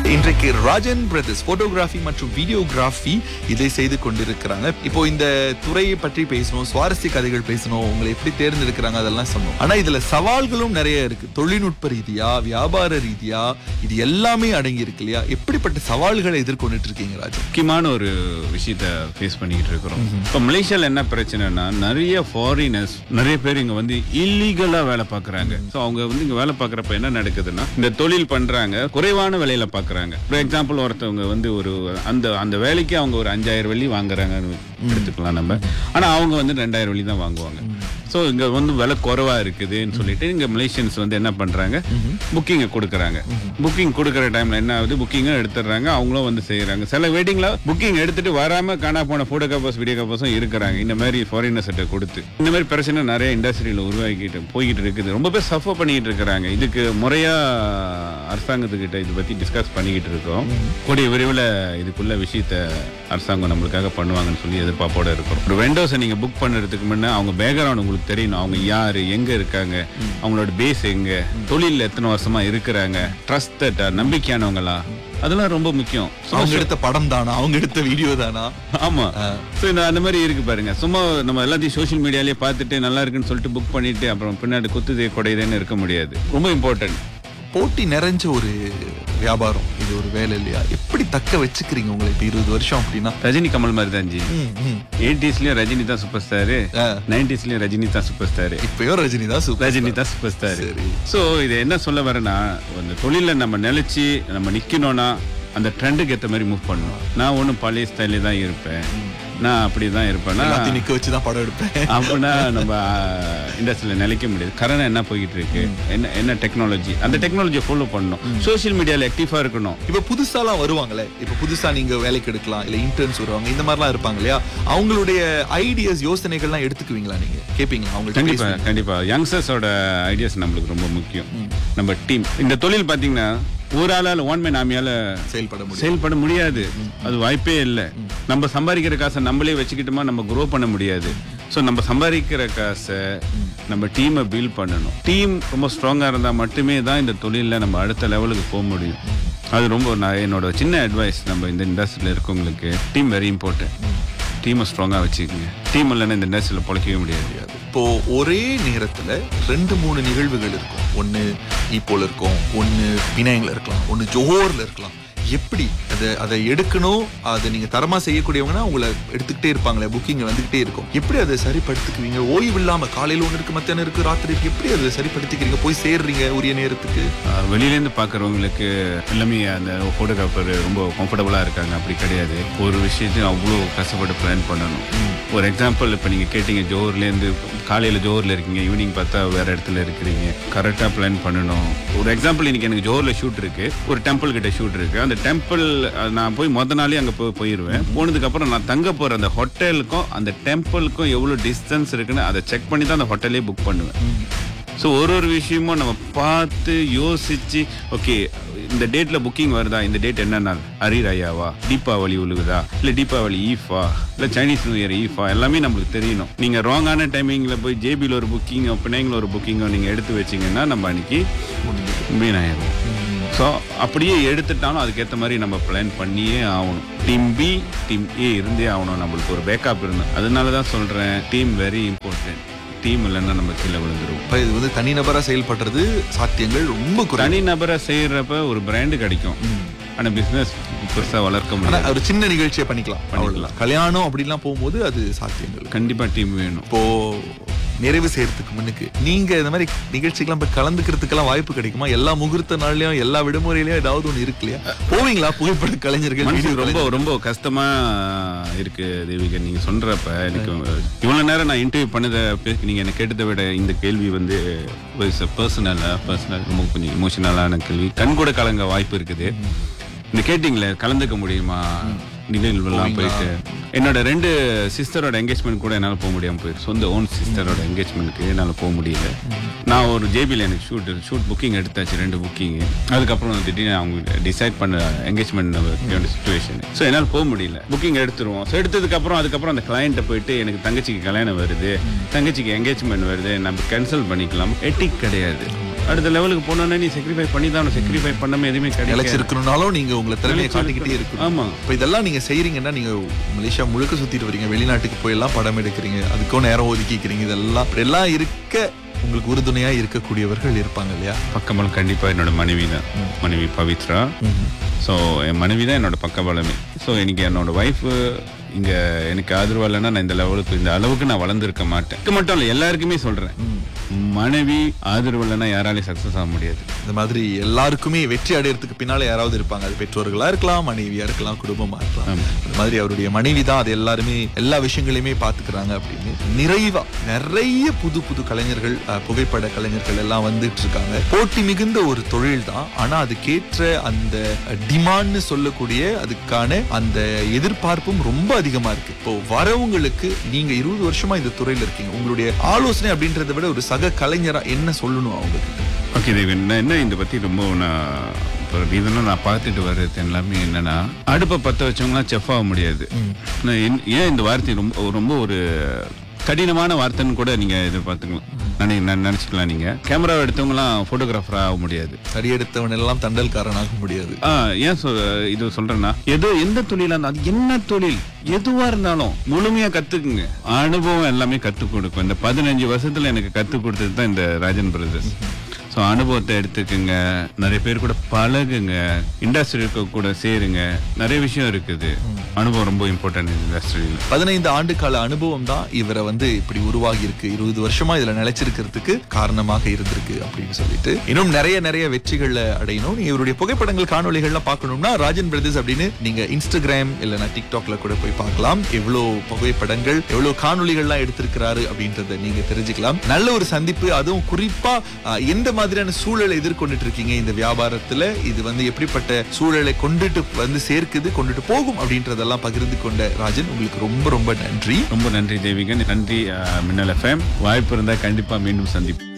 இன்றைக்கு Rajan brothers photography மற்றும் videography இதை செய்து கொண்டிருக்கிறாங்க இப்போ இந்த துறையை பற்றி பேசணும் சுவாரஸ்ய கதைகள் பேசணும் உங்களை எப்படி தேர்ந்தெடுக்கிறாங்க அதெல்லாம் சொன்னோம் ஆனா இதுல சவால்களும் நிறைய இருக்கு தொழில்நுட்ப ரீதியா வியாபார ரீதியா இது எல்லாமே அடங்கி இருக்கு இல்லையா எப்படிப்பட்ட சவால்களை எதிர்கொண்டுட்டு இருக்கீங்க ராஜன் முக்கியமான ஒரு விஷயத்த ஃபேஸ் பண்ணிக்கிட்டு இருக்கிறோம் இப்போ மலேசியால என்ன பிரச்சனைனா நிறைய ஃபாரினர்ஸ் நிறைய பேர் இங்க வந்து இல்லீகலா வேலை பார்க்கறாங்க ஸோ அவங்க வந்து இங்க வேலை பார்க்கறப்ப என்ன நடக்குதுன்னா இந்த தொழில் பண்றாங்க குறைவான விலையில பார்க்கறாங்க ஃபார் எக்ஸாம்பிள் ஒருத்தவங்க வந்து ஒரு அந்த அந்த வேலைக்கு அவங்க ஒரு அஞ்சாயிரம் வெள்ளி வாங்குறாங்கன்னு எடுத்துக்கலாம் நம்ம ஆனா அவங்க வந்து ரெண்டாயிரம் வெள்ளி தான் வாங்குவாங்க ஸோ இங்க வந்து விலை குறைவா இருக்குதுன்னு சொல்லிட்டு இங்க மலேசியன்ஸ் வந்து என்ன பண்றாங்க புக்கிங்கை கொடுக்குறாங்க புக்கிங் கொடுக்குற டைம்ல என்ன ஆகுது புக்கிங்கும் எடுத்துடுறாங்க அவங்களும் வந்து செய்யறாங்க சில வெட்டிங்ல புக்கிங் எடுத்துட்டு வராம காணா போன போட்டோ காப்பர்ஸ் வீடியோ காப்பர்ஸும் இருக்கிறாங்க இந்த மாதிரி ஃபாரினர்ஸ் கிட்ட கொடுத்து இந்த மாதிரி பிரச்சனை நிறைய இண்டஸ்ட்ரியில உருவாக்கிட்டு போய்கிட்டு இருக்குது ரொம்ப பேர் சஃபர் பண்ணிக்கிட்டு இருக்கிறாங்க இதுக்கு முறையா அரசாங்கத்துக்கிட்ட இதை பத்தி டிஸ்கஸ் பண்ணிக்கிட்டு இருக்கோம் கூடிய விரைவில் இதுக்குள்ள விஷயத்த அரசாங்கம் நம்மளுக்காக பண்ணுவாங்கன்னு சொல்லி எதிர்பார்ப்போட இருக்கிறோம் ஒரு வெண்டோஸை நீங்க புக் பண்ணுறதுக்கு முன்ன அவங்க பேக்ரவுண்ட் உங்களுக்கு தெரியணும் அவங்க யாரு எங்க இருக்காங்க அவங்களோட பேஸ் எங்க தொழில் எத்தனை வருஷமா இருக்கிறாங்க ட்ரஸ்டட் நம்பிக்கையானவங்களா அதெல்லாம் ரொம்ப முக்கியம் அவங்க எடுத்த படம் தானா அவங்க எடுத்த வீடியோ தானா ஆமா சோ இந்த அந்த மாதிரி இருக்கு பாருங்க சும்மா நம்ம எல்லாத்தையும் சோஷியல் மீடியாலயே பார்த்துட்டு நல்லா இருக்குன்னு சொல்லிட்டு புக் பண்ணிட்டு அப்புறம் பின்னாடி குத்துதே குடையுதேன்னு இருக்க முடியாது ரொம்ப இம்பார்ட்டன்ட் போட்டி நிறைஞ்ச ஒரு வியாபாரம் இது ஒரு வேலை இல்லையா எப்படி தக்க வச்சுக்கிறீங்க உங்களை இப்ப இருபது வருஷம் அப்படின்னா ரஜினி கமல் மாதிரி தான் ஜி ம், ம். எயிட்டிஸ்லயும் ரஜினி தான் சூப்பர் ஸ்டாரு ஆ. நைன்டிஸ்லயும் ரஜினி தான் சூப்பர் ஸ்டாரு இப்பயும் ரஜினி தான் சூப்பர் ரஜினி தான் சூப்பர் ஸ்டார் சரி. ஸோ இது என்ன சொல்ல வரேன்னா அந்த தொழில நம்ம நிலைச்சு நம்ம நிக்கணும்னா அந்த ட்ரெண்டுக்கு ஏற்ற மாதிரி மூவ் பண்ணணும் நான் ஒன்றும் பழைய ஸ்டைலே தான் இருப்பேன் நான் அப்படி தான் இருப்பேன்னா எல்லாத்தையும் நிக்க வச்சு தான் படம் எடுப்பேன் அப்படின்னா நம்ம இண்டஸ்ட்ரியில் நிலைக்க முடியாது கரண்ட் என்ன போய்கிட்டு இருக்கு என்ன என்ன டெக்னாலஜி அந்த டெக்னாலஜியை ஃபாலோ பண்ணணும் சோஷியல் மீடியாவில் ஆக்டிவாக இருக்கணும் இப்ப புதுசாலாம் வருவாங்களே இப்ப புதுசா நீங்க வேலைக்கு எடுக்கலாம் இல்ல இன்டர்ன்ஸ் வருவாங்க இந்த மாதிரிலாம் இருப்பாங்க இல்லையா அவங்களுடைய ஐடியாஸ் யோசனைகள்லாம் எடுத்துக்குவீங்களா நீங்க கேப்பீங்களா அவங்கள்ட்ட கண்டிப்பா பேசுவீங்களா? கண்டிப்பா யங்ஸ்டர்ஸோட ஐடியாஸ் நம்மளுக்கு ரொம்ப முக்கியம் நம்ம டீம் இந்த தொழில் பாத்தீங்கன்னா ஒரு ஆளால ஒன் மேன் ஆமியால செயல்பட முடியும் செயல்பட முடியாது அது வாய்ப்பே இல்லை நம்ம சம்பாதிக்கிற காசை நம்மளே வச்சுக்கிட்டோமா நம்ம க்ரோ பண்ண முடியாது ஸோ நம்ம சம்பாதிக்கிற காசை நம்ம டீமை பில்ட் பண்ணணும் டீம் ரொம்ப ஸ்ட்ராங்காக இருந்தால் மட்டுமே தான் இந்த தொழிலில் நம்ம அடுத்த லெவலுக்கு போக முடியும் அது ரொம்ப நான் என்னோட சின்ன அட்வைஸ் நம்ம இந்த இண்டஸ்ட்ரியில் இருக்கவங்களுக்கு டீம் வெரி இம்பார்ட்டன்ட் டீமை ஸ்ட்ராங்காக வச்சுக்கோங்க டீம் இல்லைன்னா இந்த இண்டஸ்ட்ரியில் பொழைக்கவே முடியாது இப்போ ஒரே நேரத்துல ரெண்டு மூணு நிகழ்வுகள் இருக்கும் ஒண்ணு ஈப்போல இருக்கும் ஒண்ணு பினாங்ல இருக்கலாம் ஒண்ணு ஜோஹர்ல இருக்கலாம் எப்படி அதை அதை எடுக்கணும் அதை நீங்க தரமா செய்யக்கூடியவங்கன்னா உங்களை எடுத்துக்கிட்டே இருப்பாங்களே புக்கிங் வந்துகிட்டே இருக்கும் எப்படி அதை சரிப்படுத்திக்குவீங்க ஓய்வு இல்லாம காலையில ஒண்ணு இருக்கு மத்தியானம் இருக்கு ராத்திரி இருக்கு எப்படி அதை சரிப்படுத்திக்கிறீங்க போய் சேர்றீங்க உரிய நேரத்துக்கு ஆஹ் வெளியிலேருந்து பார்க்குறவங்களுக்கு எல்லாமே அந்த ஃபோட்டோகிராஃபர் ரொம்ப கம்ஃபர்டபுளாக இருக்காங்க அப்படி கிடையாது ஒரு விஷயத்தையும் அவ்வளோ கஷ்டப்பட்டு பிளான் பண்ணணும் ஒரு எக்ஸாம்பிள் இப்போ நீங்கள் கேட்டீங்க ஜோஹர்லேருந்து காலையில் ஜோஹரில் இருக்கீங்க ஈவினிங் பார்த்தா வேறு இடத்துல இருக்கிறீங்க கரெக்டாக பிளான் பண்ணணும் ஒரு எக்ஸாம்பிள் இன்னைக்கு எனக்கு ஜோஹரில் ஷூட் இருக்கு ஒரு டெம்பிள் கிட்ட ஷூட் இருக்கு அந்த டெம்பிள் நான் போய் மொத நாளே அங்கே போய் போயிடுவேன் போனதுக்கப்புறம் நான் தங்க போகிற அந்த ஹோட்டலுக்கும் அந்த டெம்பிளுக்கும் எவ்வளோ டிஸ்டன்ஸ் இருக்குன்னு அதை செக் பண்ணி தான் அந்த ஹோட்டலே புக் பண்ணுவேன் ஸோ ஒரு ஒரு விஷயமும் நம்ம பார்த்து யோசிச்சு ஓகே இந்த டேட்ல புக்கிங் வருதா இந்த டேட் என்ன நாள் அரிராயாவா தீபாவளி உழுகுதா இல்லை தீபாவளி ஈஃபா இல்லை சைனீஸ் நியூ இயர் ஈஃபா எல்லாமே நம்மளுக்கு தெரியணும் நீங்கள் ராங்கான டைமிங்கில் போய் ஜேபியில் ஒரு புக்கிங்கோ பிணைங்கில் ஒரு புக்கிங்கோ நீங்கள் எடுத்து வச்சீங்கன்னா நம்ம அன்னைக்கு வீணாயிரும் ஸோ அப்படியே எடுத்துட்டாலும் அதுக்கேற்ற மாதிரி நம்ம பிளான் பண்ணியே ஆகணும் டீம் பி டீம் ஏ இருந்தே ஆகணும் நம்மளுக்கு ஒரு பேக்கப் இருந்தோம் அதனால தான் சொல்கிறேன் டீம் வெரி இம்பார்ட்டன்ட் டீம் இல்லைன்னா நம்ம கீழே விழுந்துருவோம் இப்ப இது வந்து தனிநபரா செயல்படுறது சாத்தியங்கள் ரொம்ப குறைவு தனி நபரை செய்யறப்ப ஒரு பிராண்டு கிடைக்கும் ஆனா பிசினஸ் பெருசா வளர்க்க ஆனா முடியாது ஒரு சின்ன நிகழ்ச்சியை பண்ணிக்கலாம் அவ்வளவுதான் கல்யாணம் அப்படிலாம் போகும்போது அது சாத்தியங்கள் கண்டிப்பா டீம் வேணும் இப்போ நிறைவு செய்யறதுக்கு முன்னுக்கு நீங்க இந்த மாதிரி நிகழ்ச்சிக்கெல்லாம் போய் கலந்துக்கிறதுக்கெல்லாம் வாய்ப்பு கிடைக்குமா எல்லா முகூர்த்த நாள்லயும் எல்லா விடுமுறையிலயும் ஏதாவது ஒண்ணு இருக்கு இல்லையா போவீங்களா புகைப்பட கலைஞர்கள் மனசு video ரொம்ப ரொம்ப கஷ்டமா இருக்கு தேவிகா நீங்க சொல்றப்ப எனக்கு இவ்வளவு நேரம் நான் இன்டர்வியூ பண்ணதை பே- நீங்க என்ன கேட்டதை விட இந்த கேள்வி வந்து பர்சனல் பர்சனல் ரொம்ப கொஞ்சம் இமோஷனலான கேள்வி கண் கூட கலங்க வாய்ப்பு இருக்குது இந்த கேட்டிங்களே கலந்துக்க முடியுமா நிகழ்வுலாம் போயிட்டு என்னோட ரெண்டு சிஸ்டரோட என்கேஜ்மெண்ட் கூட என்னால் போக முடியாமல் போயிடுச்சு சொந்த ஓன் சிஸ்டரோட என்கேஜ்மெண்ட்க்கு என்னால் போக முடியல நான் ஒரு ஜேபியில் எனக்கு ஷூட் ஷூட் புக்கிங் எடுத்தாச்சு ரெண்டு புக்கிங் அதுக்கப்புறம் திடீர்னு அவங்க டிசைட் பண்ண என்கேஜ்மெண்ட் சுச்சுவேஷன் ஸோ என்னால் போக முடியல புக்கிங் எடுத்துருவோம் ஸோ எடுத்ததுக்கப்புறம் அதுக்கப்புறம் அந்த கிளைண்ட்டை போயிட்டு எனக்கு தங்கச்சிக்கு கல்யாணம் வருது தங்கச்சிக்கு என்கேஜ்மெண்ட் வருது நம்ம கேன்சல் பண்ணிக்கலாம் எட்டிக் கிடையாது அடுத்த லெவலுக்கு போனோன்னா நீ செக்ரிஃபை பண்ணி தான் செக்ரிஃபை பண்ணாம எதுவுமே கிடையாது நிலைச்சிருக்கணும்னாலும் நீங்க உங்களை திறமையை நிலைச்சு காட்டிக்கிட்டே இருக்கணும் ஆமா இப்போ இதெல்லாம் நீங்க செய்றீங்கன்னா நீங்க மலேசியா முழுக்க சுத்திட்டு வரீங்க வெளிநாட்டுக்கு போய் எல்லாம் படம் எடுக்கிறீங்க அதுக்கும் நேரம் ஒதுக்கிக்கிறீங்க இதெல்லாம் இப்படி எல்லாம் இருக்க உங்களுக்கு உறுதுணையா இருக்கக்கூடியவர்கள் இருப்பாங்க இல்லையா பக்கபலம் கண்டிப்பா என்னோட மனைவி தான் மனைவி பவித்ரா ஸோ என் மனைவி தான் என்னோட பக்கபலமே ஸோ எனக்கு என்னோட ஒய்ஃபு இங்க எனக்கு ஆதரவு இல்லைன்னா நான் இந்த லெவலுக்கு இந்த அளவுக்கு நான் வளர்ந்துருக்க மாட்டேன் இது மட்டும் இல்லை எல்லாருக்குமே சொல்றேன் மனைவி ஆதரவு இல்லைன்னா யாராலையும் சக்சஸ் ஆக முடியாது இந்த மாதிரி எல்லாருக்குமே வெற்றி அடையறதுக்கு பின்னால யாராவது இருப்பாங்க அது பெற்றோர்களா இருக்கலாம் மனைவியா இருக்கலாம் குடும்பமா இருக்கலாம் ஆமா. இந்த மாதிரி அவருடைய மனைவி தான் அது எல்லாருமே எல்லா விஷயங்களையுமே பாத்துக்கிறாங்க அப்படின்னு நிறைவா நிறைய புது புது கலைஞர்கள் அஹ், புகைப்பட கலைஞர்கள் எல்லாம் வந்துட்டு இருக்காங்க போட்டி மிகுந்த ஒரு தொழில் தான் ஆனா அதுக்கேற்ற அந்த டிமாண்ட்னு சொல்லக்கூடிய அதுக்கான அந்த எதிர்பார்ப்பும் ரொம்ப அதிகமா இருக்கு இப்போ வரவங்களுக்கு நீங்க இருபது வருஷமா இந்த துறையில இருக்கீங்க உங்களுடைய ஆலோசனை அப்படின்றத விட ஒரு சக கலைஞரா என்ன சொல்லணும் அவங்க கிட்ட ஓகே தேவன் நான் என்ன இதை பத்தி ரொம்ப நான் இப்போ இதெல்லாம் நான் பார்த்துட்டு வர்றது எல்லாமே என்னன்னா அடுப்பை பற்ற வச்சவங்களாம் செஃப் ஆக முடியாது நான் ஏன் ஏன் இந்த வார்த்தை ரொம்ப ரொம்ப ஒரு கடினமான வார்த்தைன்னு கூட நீங்க எதிர்பார்த்துக்கலாம் நினை- நினை- நினைச்சுக்கலாம் நீங்க கேமரா எடுத்தவங்களாம் போட்டோகிராஃபரா ஆக முடியாது அடி எடுத்தவன் எல்லாம் தண்டல்காரனாக முடியாது ஆ, ஏன் சொ- இது சொல்றேன்னா எதோ எந்த தொழிலா இருந்தாலும் அது என்ன தொழில் எதுவா இருந்தாலும் முழுமையா கத்துக்குங்க அனுபவம் எல்லாமே கத்துக் கொடுக்கும் இந்த பதினஞ்சு வருஷத்துல எனக்கு கத்துக் கொடுத்தது தான் இந்த ராஜன் பிரதர்ஸ் ஸோ அனுபவத்தை எடுத்துக்குங்க நிறைய பேர் கூட பழகுங்க இண்டஸ்ட்ரி கூட சேருங்க நிறைய விஷயம் இருக்குது அனுபவம் ரொம்ப இம்பார்ட்டன்ட் இண்டஸ்ட்ரியில் பதினைந்து ஆண்டு கால அனுபவம் தான் இவரை வந்து இப்படி உருவாகி இருக்கு இருபது வருஷமா இதுல நிலைச்சிருக்கிறதுக்கு காரணமாக இருந்திருக்கு அப்படின்னு சொல்லிட்டு இன்னும் நிறைய நிறைய வெற்றிகளை அடையணும் நீங்க இவருடைய புகைப்படங்கள் காணொளிகள்லாம் பார்க்கணும்னா ராஜன் பிரதர்ஸ் அப்படின்னு நீங்க இன்ஸ்டாகிராம் இல்லைன்னா டிக்டாக்ல கூட போய் பார்க்கலாம் எவ்வளவு புகைப்படங்கள் எவ்வளவு காணொளிகள்லாம் எடுத்திருக்கிறாரு அப்படின்றத நீங்க தெரிஞ்சுக்கலாம் நல்ல ஒரு சந்திப்பு அதுவும் குறிப்பா அஹ், எந்த மாதிரியான சூழலை எதிர்கொண்டுட்டு இருக்கீங்க இந்த வியாபாரத்துல இது வந்து எப்படிப்பட்ட சூழலை கொண்டுட்டு வந்து சேர்க்குது கொண்டுட்டு போகும் அப்படின்றதெல்லாம் பகிர்ந்து கொண்ட ராஜன் உங்களுக்கு ரொம்ப ரொம்ப நன்றி ரொம்ப நன்றி தேவிகன் நன்றி ஆ, மின்னல் எஃப்எம் வாய்ப்பு இருந்தால் கண்டிப்பா மீண்டும் சந்திப்போம்